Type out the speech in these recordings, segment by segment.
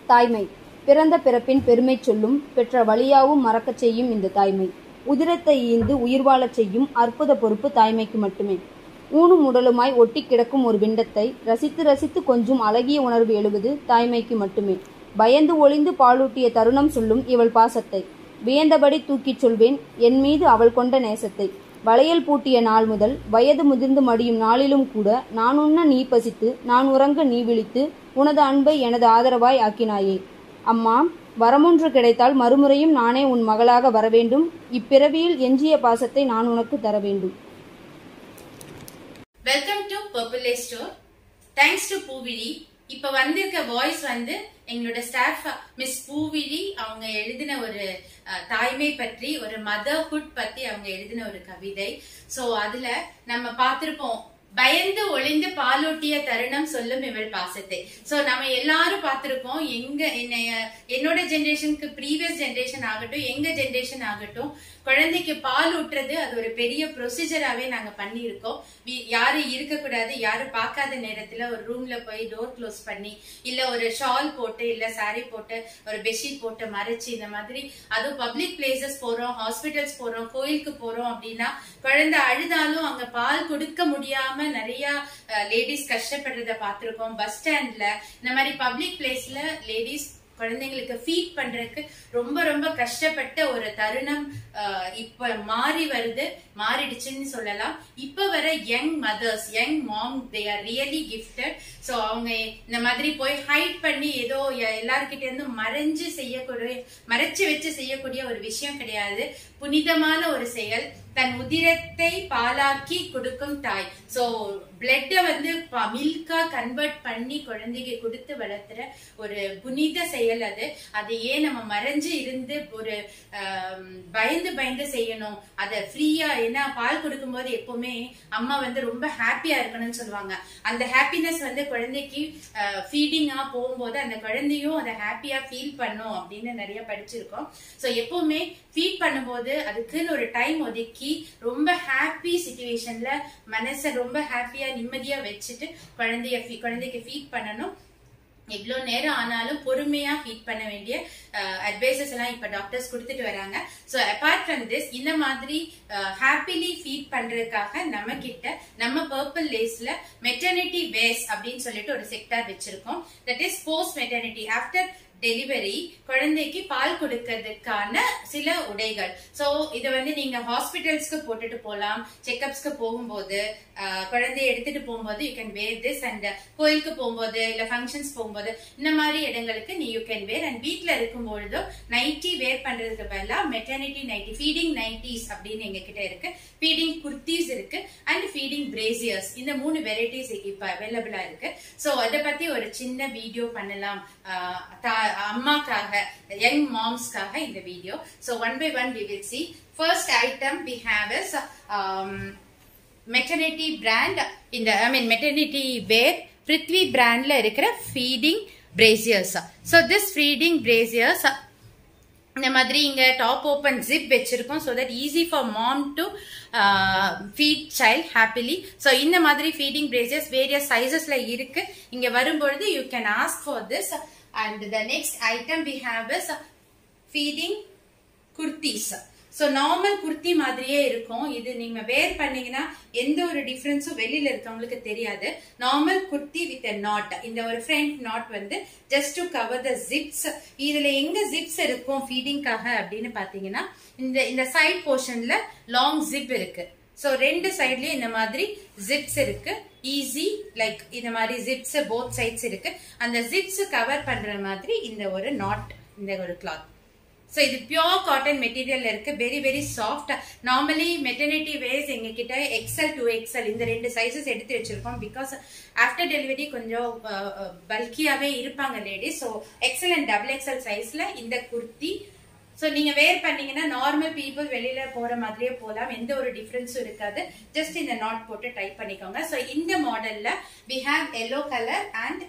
தாய்மை பிறந்த பிறப்பின் பெருமை சொல்லும் பெற்ற வழியாவும் மறக்கச் செய்யும் இந்த தாய்மை உதிரத்தை ஈந்து உயிர் வாழச் செய்யும் அற்புத பொறுப்பு தாய்மைக்கு மட்டுமே ஊனும் உடலுமாய் ஒட்டி கிடக்கும் ஒரு பிண்டத்தை ரசித்து ரசித்து கொஞ்சம் அழகிய உணர்வு எழுவது தாய்மைக்கு மட்டுமே பயந்து ஒளிந்து பாலூட்டிய தருணம் சொல்லும் இவள் பாசத்தை வியந்தபடி தூக்கிச் சொல்வேன் என் மீது அவள் கொண்ட நேசத்தை வளையல் பூட்டிய நாள் முதல் வயது முதிர்ந்து மடியும் நாளிலும் கூட நான் உண்ண நீ பசித்து நான் உறங்க நீ விழித்து உனது அன்பை எனது ஆதரவாய் ஆக்கினாயே அம்மா வரமொன்று கிடைத்தால் மறுமுறையும் நானே உன் மகளாக வரவேண்டும் இப்பிறவியில் எஞ்சிய பாசத்தை நான் உனக்கு தர வேண்டும் welcome to purple store thanks to Poovizhi இப்ப வந்திருக்க வாய்ஸ் வந்து எங்களோட ஸ்டாஃப் மிஸ் பூவிழி அவங்க எழுதின ஒரு அஹ், தாய்மை பற்றி ஒரு மதர்ஹுட் பத்தி அவங்க எழுதின ஒரு கவிதை சோ அதுல நம்ம பார்த்திருப்போம் பயந்து ஒளிந்து பாலூட்டிய தருணம் சொல்லும் இவள் பாசத்தை சோ நம்ம எல்லாரும் பார்த்திருக்கோம் எங்க என்னைய என்னோட ஜெனரேஷனுக்கு ப்ரீவியஸ் ஜெனரேஷன் ஆகட்டும் எங்க ஜெனரேஷன் ஆகட்டும் குழந்தைக்கு பால் ஊட்டுறது அது ஒரு பெரிய ப்ரொசீஜராவே நாங்க பண்ணியிருக்கோம் வி- யாரும் இருக்கக்கூடாது யாரும் பார்க்காத நேரத்துல ஒரு ரூம்ல போய் டோர் க்ளோஸ் பண்ணி இல்ல ஒரு ஷால் போட்டு இல்ல saree போட்டு ஒரு பெட்ஷீட் போட்டு மறைச்சு இந்த மாதிரி அதுவும் பப்ளிக் பிளேசஸ் போறோம் ஹாஸ்பிட்டல்ஸ் போறோம் கோயிலுக்கு போறோம் அப்படின்னா குழந்தை அழுதாலும் அங்க பால் கொடுக்க முடியாம நிறைய லேடிஸ் கஷ்டப்படுறத பார்த்திருக்கோம் பஸ் ஸ்டாண்ட்ல இந்த மாதிரி பப்ளிக் பிளேஸ்ல லேடிஸ் குழந்தைங்களுக்கு ஃபீட் பண்றதுக்கு ரொம்ப ரொம்ப கஷ்டப்பட்ட ஒரு தருணம் அஹ், இப்ப மாறி வருது மாறிடுச்சுன்னு சொல்லலாம் இப்ப வர young mothers young mom they are really gifted so அவங்க இந்த மாதிரி போய் ஹைட் பண்ணி ஏதோ எ- எல்லார்கிட்ட இருந்து மறைஞ்சு செய்யக்கூடிய மறைச்சு வச்சு செய்யக்கூடிய ஒரு விஷயம் கிடையாது புனிதமான ஒரு செயல் தன் உதிரத்தை பாலாக்கி கொடுக்கும் தாய் சோ பிளட்ட வந்து மில்கா கன்வெர்ட் பண்ணி குழந்தைக்கு கொடுத்து வளர்த்துற ஒரு புனித செயல் அது அது ஏன் நம்ம மறைஞ்சு இருந்து ஒரு ஆம், பயந்து பயந்து செய்யணும் அதை ஃப்ரீயா ஏன்னா பால் கொடுக்கும்போது எப்பவுமே அம்மா வந்து ரொம்ப ஹாப்பியா இருக்கணும்னு சொல்லுவாங்க அந்த ஹாப்பினஸ் வந்து குழந்தைக்கு ஃபீடிங்கா போகும்போது அந்த குழந்தையும் அதை ஹாப்பியா ஃபீல் பண்ணும் அப்படின்னு நிறைய படிச்சிருக்கோம் சோ எப்பவுமே ஃபீட் பண்ணும்போது அதுக்குன்னு ஒரு டைம் ஒதுக்கி ரொம்ப ஹாப்பி சுச்சுவேஷன்ல மனசை ரொம்ப ஹாப்பியா நிம்மதியா வச்சுட்டு குழந்தைய fe- குழந்தைக்கு ஃபீட் பண்ணணும் எவ்வளோ நேரம் ஆனாலும் பொறுமையா ஃபீட் பண்ண வேண்டிய அட்வைசஸ் எல்லாம் இப்ப டாக்டர்ஸ் கொடுத்துட்டு வராங்க ஸோ அபார்ட் ஃப்ரம் திஸ் இந்த மாதிரி ஹாப்பிலி ஃபீட் பண்றதுக்காக நம்ம கிட்ட நம்ம பர்பிள் லேஸ்ல மெட்டர்னிட்டி வேஸ் அப்படின்னு சொல்லிட்டு ஒரு செக்டார் வச்சிருக்கோம் that is post maternity after delivery குழந்தைக்கு பால் கொடுக்கறதுக்கான சில உடைகள் சோ இத வந்து நீங்க ஹாஸ்பிட்டல்ஸ்க்கு போட்டுட்டு போலாம் செக்கப்ஸ்க்கு போகும்போது ஆஹ், குழந்தைய எடுத்துட்டு போகும்போது you can wear this and கோயிலுக்கு போகும்போது இல்ல ஃபங்க்ஷன்ஸ் போகும்போது இந்த மாதிரி இடங்களுக்கு நீ யூ கேன் வேர் அண்ட் வீட்ல இருக்கும்பொழுதும் நைட்டி வேர் பண்றதுக்கு பதிலா மெட்டர்னிட்டி நைட்டி ஃபீடிங் நைட்டிஸ் அப்படின்னு எங்க கிட்ட இருக்கு ஃபீடிங் குர்த்திஸ் இருக்கு அண்ட் ஃபீடிங் பிரேசியர்ஸ் இந்த மூணு வெரைட்டிஸ் இப்ப அவைலபிளா இருக்கு சோ அத பத்தி ஒரு சின்ன வீடியோ பண்ணலாம் ஆஹ், தா- அம்மாக்காக யங் மாம்ஸ்க்காக இந்த video so one by one we will see first item we have is maternity brand இந்த ஐ மீன் மெட்டர்னிட்டி வேர் பிருத்வி பிராண்ட்ல இருக்கிற feeding brassieres so this feeding brassieres இந்த மாதிரி இங்க டாப் ஓப்பன் ஜிப் வச்சிருக்கோம் so that easy for mom to feet child happily so இந்த மாதிரி feeding braces various சைசஸ்ல இருக்கு இங்க வரும்பொழுது you can ask for this and the next item we have is feeding kurtis so normal kurti மாதிரியே இருக்கும் இது நீங்க வேர் பண்ணீங்கன்னா எந்த ஒரு டிஃபரன்ஸும் வெளியில இருக்கவங்களுக்கு தெரியாது normal kurti with a knot இந்த ஒரு ஃப்ரண்ட் நாட் வந்து just to cover the zips இதுல எங்க ஜிப்ஸ் இருக்கும் ஃபீடிங்காக அப்படின்னு பாத்தீங்கன்னா இந்த இந்த சைட் போர்ஷன்ல லாங் ஜிப் இருக்கு சோ ரெண்டு சைட்லயும் இந்த மாதிரி ஜிப்ஸ் இருக்கு ஈஸி லைக் இந்த மாதிரி ஜிப்ஸ் போத் சைட்ஸ் இருக்கு அந்த ஜிப்ஸ் கவர் பண்ற மாதிரி இந்த ஒரு நாட் இந்த ஒரு கிளாத் ஸோ இது பியோர் காட்டன் மெட்டீரியல் இருக்கு very very soft normally maternity wears எங்க கிட்ட எக்ஸல் டூ எக்ஸல் இந்த ரெண்டு சைஸஸ் எடுத்து வச்சிருக்கோம் பிகாஸ் ஆஃப்டர் டெலிவரி கொஞ்சம் பல்கியாவே இருப்பாங்க ladies so XL and double XL சைஸ்ல இந்த குர்த்தி ஸோ நீங்க வேர் பண்ணீங்கன்னா நார்மல் பீப்புள் வெளியில போற மாதிரியே போகலாம் எந்த ஒரு டிஃபரன்ஸும் இருக்காது ஜஸ்ட் இந்த நாட் போட்டு டைப் பண்ணிக்கோங்க ஸோ இந்த மாடல்ல we have yellow colour and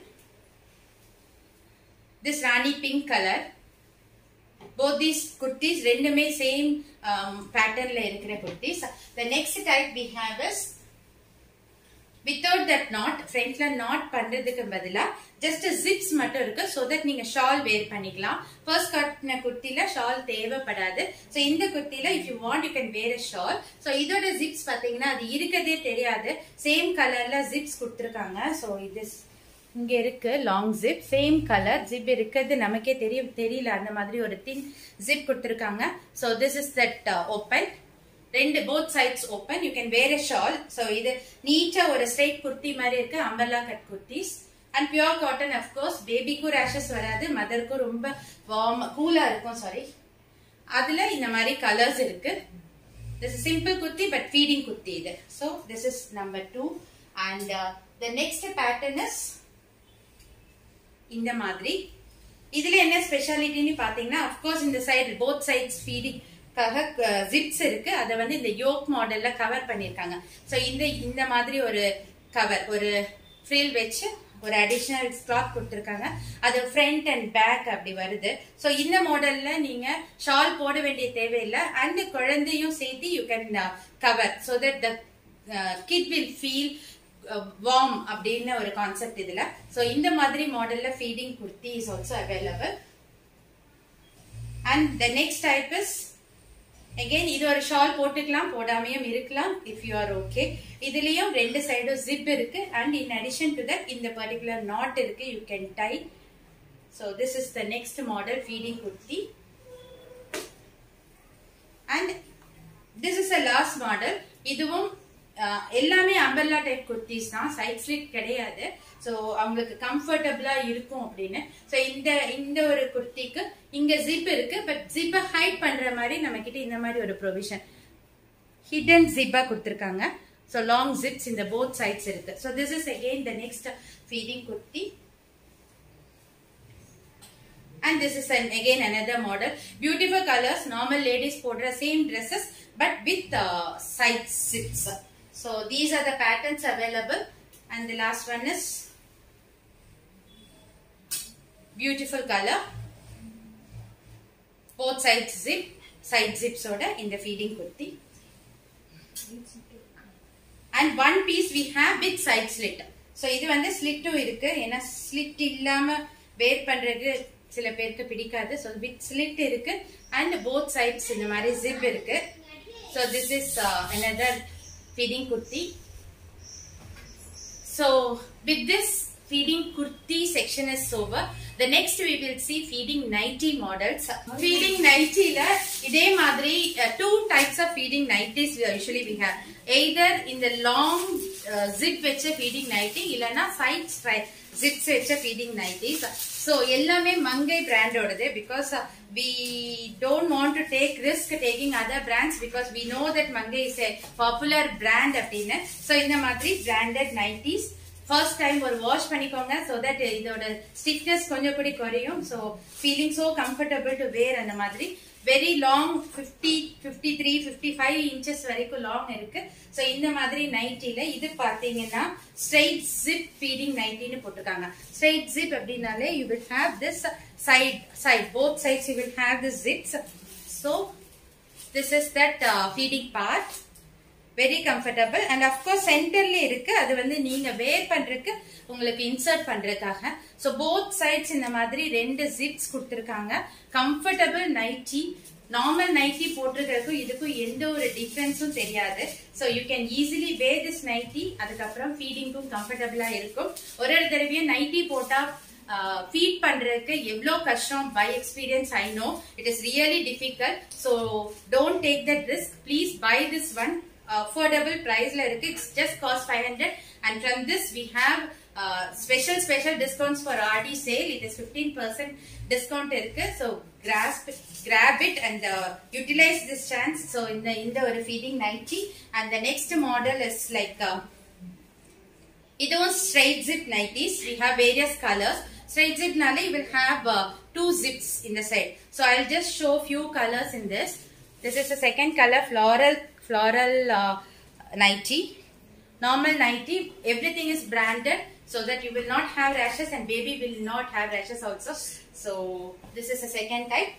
this Rani pink colour both these kurtis ரெண்டுமே சேம் பேட்டர்ன்ல இருக்கிற kurtis the next type we have is without that knot ஃப்ரண்ட்ல நாட் பண்றதுக்கு பதிலா ஜஸ்ட் ஜிப்ஸ் மட்டும் இருக்கு சோ தட் நீங்க ஷால் வேர் பண்ணிக்கலாம் ஃபர்ஸ்ட் கட்டின குர்த்தில ஷால் தேவைப்படாது சோ இந்த குர்த்தில if you want you can wear shawl so இதோட ஜிப்ஸ் பாத்தீங்கன்னா அது இருக்கதே தெரியாது சேம் கலர்ல ஜிப்ஸ் கொடுத்துருக்காங்க சோ இது இங்க இருக்கு long zip same colour zip இருக்கிறது நமக்கே தெரியும் தெரியல அந்த மாதிரி ஒரு தின் ஜிப் கொடுத்துருக்காங்க so this is that open ரெண்டு both sides open you can wear a shawl so இது நீட்டா ஒரு ஸ்ட்ரைட் குர்த்தி மாதிரி இருக்கு umbrella cut kurtis and pure cotton of course பேபிக்கும் ரேஷஸ் வராது மதருக்கும் ரொம்ப வார்ம் கூலா இருக்கும் சாரி அதுல இந்த மாதிரி கலர்ஸ் இருக்கு this is simple kurti but feeding kurti இது so this is number two and the next pattern is இந்த மாதிரி இதுல என்ன ஸ்பெஷாலிட்டின்னு பாத்தீங்கன்னா அப்கோர்ஸ் இந்த side both sides feeding zips இருக்கு அதை வந்து இந்த யோக் மாடல்ல கவர் பண்ணிருக்காங்க சோ இந்த இந்த மாதிரி ஒரு கவர் ஒரு ஃப்ரில் வச்சு ஒரு அடிஷனல் கிளாத் கொடுத்துருக்காங்க அது ஃப்ரண்ட் அண்ட் பேக் அப்படி வருது ஸோ இந்த மாடல்ல நீங்க ஷால் போட வேண்டிய தேவையில்லை அண்ட் குழந்தையும் சேர்த்து you can cover so that the kid will feel warm அப்படின்னு ஒரு கான்செப்ட் இதுல ஸோ இந்த மாதிரி மாடல்ல feeding kurti is also available and the next type is again இது ஒரு ஷால் போட்டுக்கலாம் போடாமையும் இருக்கலாம் இஃப் யூ ஆர் ஓகே இதுலயும் ரெண்டு சைடும் ஜிப் இருக்கு and in addition to that இந்த பர்டிகுலர் நாட் இருக்கு you can tie so this is the next model feeding kurti and this is a last model இதுவும் எல்லாமே அம்பர்லா டைப் குர்த்திஸ் தான் சைட் ஸ்லிட் கிடையாது ஸோ அவங்களுக்கு கம்ஃபர்டபுளா இருக்கும் அப்படின்னு ஸோ இந்த இந்த ஒரு குர்த்திக்கு இங்க ஜிப் இருக்கு பட் ஜிப்பை ஹைட் பண்ற மாதிரி நம்ம கிட்ட இந்த மாதிரி ஒரு ப்ரொவிஷன் ஹிடன் ஜிப்பா கொடுத்துருக்காங்க ஸோ லாங் ஜிப்ஸ் இந்த போத் சைட்ஸ் இருக்கு so this is again the next feeding kurti and this is an again another model beautiful colors normal ladies போடுற same dresses but with uh, side zips so these are the patterns available and the last one is beautiful color both sides zip side zips ஓட இந்த feeding kurti and one piece we have with side slit so இது வந்து ஸ்லிட்டும் இருக்கு ஏன்னா slit இல்லாம வேர் பண்றது சில பேருக்கு பிடிக்காது ஸோ வித் ஸ்லிட் இருக்கு அண்ட் போத் சைட்ஸ் இந்த மாதிரி ஜிப் இருக்கு so this is another feeding kurti so with this feeding kurti section is over the next we will see feeding nighty models feeding nighty ல இதே மாதிரி uh, two types of feeding nighties usually we have either in the long uh, zip வச்ச feeding nighty இல்லனா side stripe zips வச்ச feeding nighties so எல்லாமே மங்கை பிராண்டோடது because uh, we don't want to take risk taking other brands because we know that மங்கை is a popular brand அப்படின்னு so இந்த மாதிரி branded nighties first time ஒரு wash பண்ணிக்கோங்க so that இதோட ஸ்டிஃப்னஸ் கொஞ்சம் கூட குறையும் so feeling so comfortable to wear அந்த மாதிரி very long fifty fifty three fifty five inches வரைக்கும் லாங் இருக்கு ஸோ இந்த மாதிரி நைட்டில இது பார்த்தீங்கன்னா ஸ்ட்ரைட் ஜிப் ஃபீடிங் நைட்டின்னு போட்டிருக்காங்க ஸ்ட்ரைட் ஜிப் அப்படின்னாலே you will have this side side both sides you will have this zips so this is that feeding part very comfortable and of course சென்டர்ல இருக்கு அது வந்து நீங்க வேர் பண்றதுக்கு உங்களுக்கு இன்சர்ட் பண்றதுக்காக ஸோ போத் சைட்ஸ் இந்த மாதிரி ரெண்டு ஜிப்ஸ் கொடுத்துருக்காங்க கம்ஃபர்டபுள் நைட்டி நார்மல் நைட்டி போட்டிருக்கிறதுக்கும் இதுக்கும் எந்த ஒரு டிஃபரன்ஸும் தெரியாது so you can easily wear this nighty அதுக்கப்புறம் ஃபீடிங்க்கும் கம்ஃபர்டபுளா இருக்கும் ஒரு ஒரு தடவையும் நைட்டி போட்டா ஃபீட் பண்றதுக்கு எவ்வளோ கஷ்டம் by experience I know it is really difficult so don't take that risk please by this one affordable priceல இருக்கு it's just cost 500 and from this we have uh, special special discounts for RD sale it is 15% discount இருக்கு so grasp grab it and uh, utilize this chance so இந்த இந்த ஒரு feeding nighty and the next model is like uh, இதுவும் straight zip nighties we have various colors straight zip நால you will have uh, two zips in the side so I'll just show few colors in this this is the second color floral floral uh, nighty normal nighty everything is branded so that you will not have rashes and baby will not have rashes also so this is the second type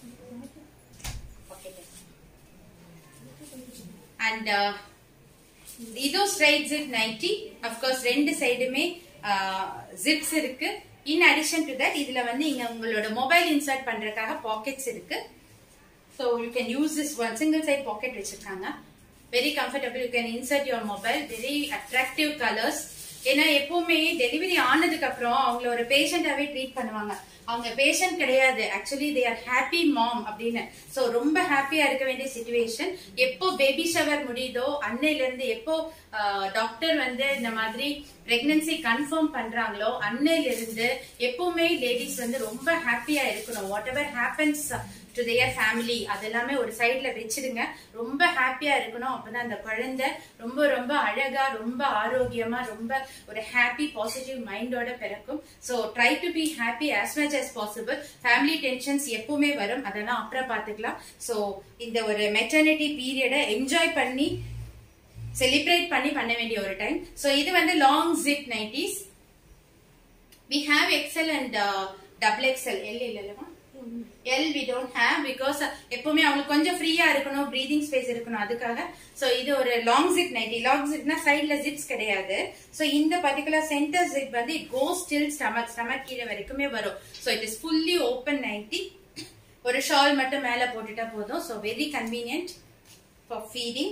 okay and uh, இதுவும் straight zip nighty of course ரெண்டு சைடுமே zips இருக்கு இன் addition to that இதுல வந்து இங்க உங்களோட mobile insert பண்றதுக்காக pockets இருக்கு so you can use this one single side pocket வச்சிருக்காங்க very comfortable you can insert your mobile very attractive colours ஏன்னா எப்பவுமே டெலிவரி ஆனதுக்கு அப்புறம் அவங்கள ஒரு பேஷண்டாவே ட்ரீட் பண்ணுவாங்க அவங்க பேஷண்ட் கிடையாது actually they are happy mom அப்படின்னு சோ ரொம்ப ஹாப்பியா இருக்க வேண்டிய சுச்சுவேஷன் எப்போ பேபி ஷவர் முடியுதோ அன்னையில இருந்து எப்போ டாக்டர் வந்து இந்த மாதிரி பிரெக்னன்சி கன்ஃபார்ம் பண்றாங்களோ அன்னையில இருந்து எப்பவுமே லேடிஸ் வந்து ரொம்ப ஹாப்பியா இருக்கணும் whatever happens to their family அதெல்லாமே ஒரு சைட்ல வச்சிடுங்க ரொம்ப ஹாப்பியா இருக்கணும் அப்பதான் அந்த குழந்தை ரொம்ப ரொம்ப அழகா ரொம்ப ஆரோக்கியமா ரொம்ப ஒரு ஹாப்பி பாசிட்டிவ் மைண்டோட பிறக்கும் so try to be happy as much as possible family tensions எப்பவுமே வரும் அதெல்லாம் அப்புறம் பார்த்துக்கலாம் ஸோ இந்த ஒரு மெட்டர்னிட்டி பீரியடை என்ஜாய் பண்ணி செலிப்ரேட் பண்ணி பண்ண வேண்டிய ஒரு டைம் ஸோ இது வந்து long zip nighties we have XL and double XL L இல்லைல்லமா L we don't have because எப்பவுமே அவங்களுக்கு கொஞ்சம் ஃப்ரீயா இருக்கணும் ப்ரீதிங் ஸ்பேஸ் இருக்கணும் அதுக்காக சோ இது ஒரு லாங் ஜிப் நைட்டி லாங் ஜிப்னா சைட்ல ஜிப்ஸ் கிடையாது சோ இந்த பர்டிகுலர் சென்டர் ஜிப் வந்து it go still stomach stomach கீழே வரைக்குமே வரும் so it is fully open nighty ஒரு ஷால் மட்டும் மேல போட்டுட்டா போதும் so very convenient for feeding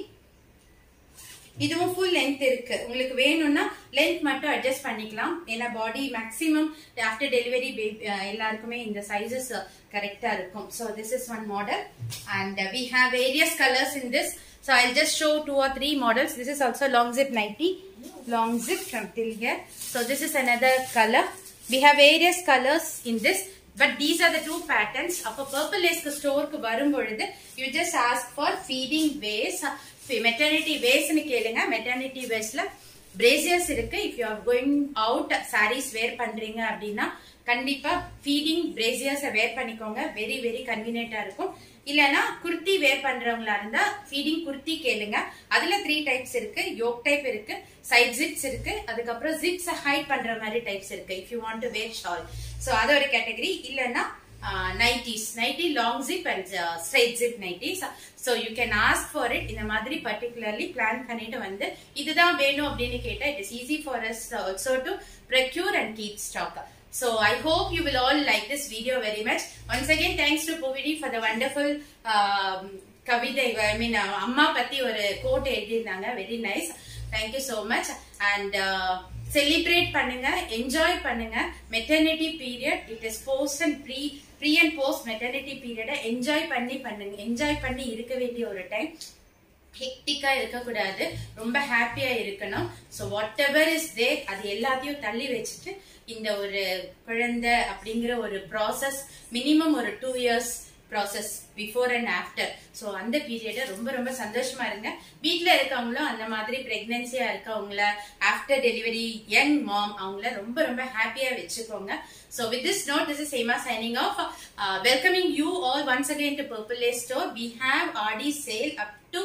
இதுவும் ஃபுல் லென்த் இருக்கு உங்களுக்கு வேணும்னா லென்த் மட்டும் அட்ஜஸ்ட் பண்ணிக்கலாம் ஏன்னா பாடி மேக்ஸிமம் ஆஃப்டர் டெலிவரி எல்லாருக்குமே இந்த சைசஸ் கரெக்டா இருக்கும் so this is one model and we have various colours in this so I just show two or three models this is also long zip nighty long zip from till here so this is another color we have various colors in this but these are the two patterns அப்போ purple லேஸ்க்கு ஸ்டோருக்கு வரும் பொழுது you just ask for feeding wears maternity வேஸ்னு கேளுங்க maternity வேஸ்ல brassieres இருக்கு if you are going out saris wear பண்றீங்க அப்படின்னா கண்டிப்பா ஃபீடிங் பிரேசியர்ஸை வேர் பண்ணிக்கோங்க வெரி வெரி கன்வீனியன்டா இருக்கும் இல்லனா குர்த்தி வேர் பண்றவங்களா இருந்தா ஃபீடிங் குர்த்தி கேளுங்க அதுல த்ரீ டைப்ஸ் இருக்கு யோக் டைப் இருக்கு சைட் ஜிப்ஸ் இருக்கு அதுக்கப்புறம் ஜிப்ஸ் ஹைட் பண்ற மாதிரி டைப்ஸ் இருக்கு if you want to wear shawl so அது ஒரு கேட்டகரி இல்லனா nighties nighty long zip and straight zip nighties so you can ask for it இந்த மாதிரி பர்டிகுலர்லி பிளான் பண்ணிட்டு வந்து இதுதான் வேணும் அப்படின்னு கேட்டா it is easy for us also to procure and keep stock So I hope you will all like this video very much. Once again, thanks to Povidi for the wonderful um, கவிதை ஐ மீன் அம்மா பத்தி ஒரு quote எழுதியிருந்தாங்க very nice thank you so much and celebrate பண்ணுங்க enjoy பண்ணுங்க maternity period it is post and pre pre and post maternity பீரியடை enjoy பண்ணி பண்ணுங்க என்ஜாய் பண்ணி இருக்க வேண்டிய ஒரு டைம் ஹெக்டிக்கா இருக்கக்கூடாது ரொம்ப ஹாப்பியா இருக்கணும் so whatever is they அது எல்லாத்தையும் தள்ளி வச்சுட்டு இந்த ஒரு குழந்தை அப்படிங்கிற ஒரு ப்ராசஸ் மினிமம் ஒரு two years process before and after so அந்த பீரியட ரொம்ப ரொம்ப சந்தோஷமா இருங்க வீட்டில் இருக்கவங்களும் அந்த மாதிரி பிரெக்னன்சியா இருக்கவங்கள ஆஃப்டர் டெலிவரி யங் மாம் அவங்கள ரொம்ப ரொம்ப ஹாப்பியா வச்சுக்கோங்க so with this note this is Sema signing off welcoming you all once again to purple lay store we have Aadi sale up to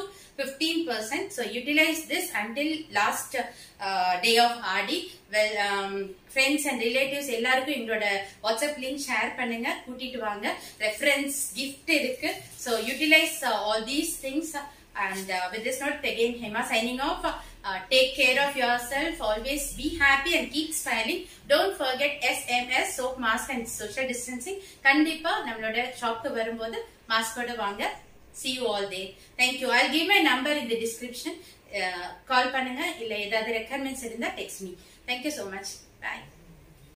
15%. So utilize this until last uh, day of RD. Well, um, friends and relatives எல்லாருக்கும் எங்களோட WhatsApp link share பண்ணுங்க கூட்டிட்டு வாங்க reference gift இருக்கு so utilize all these things and uh, with this note again Hema signing off uh, take care of yourself always be happy and keep smiling don't forget SMS soap mask and social distancing கண்டிப்பா நம்மளோட ஷாப்க்கு வரும்போது மாஸ்கோட வாங்க see you all there thank you i'll give my number in the description uh, call பண்ணுங்க இல்ல ஏதாவது requirements இருந்தா text me thank you so much bye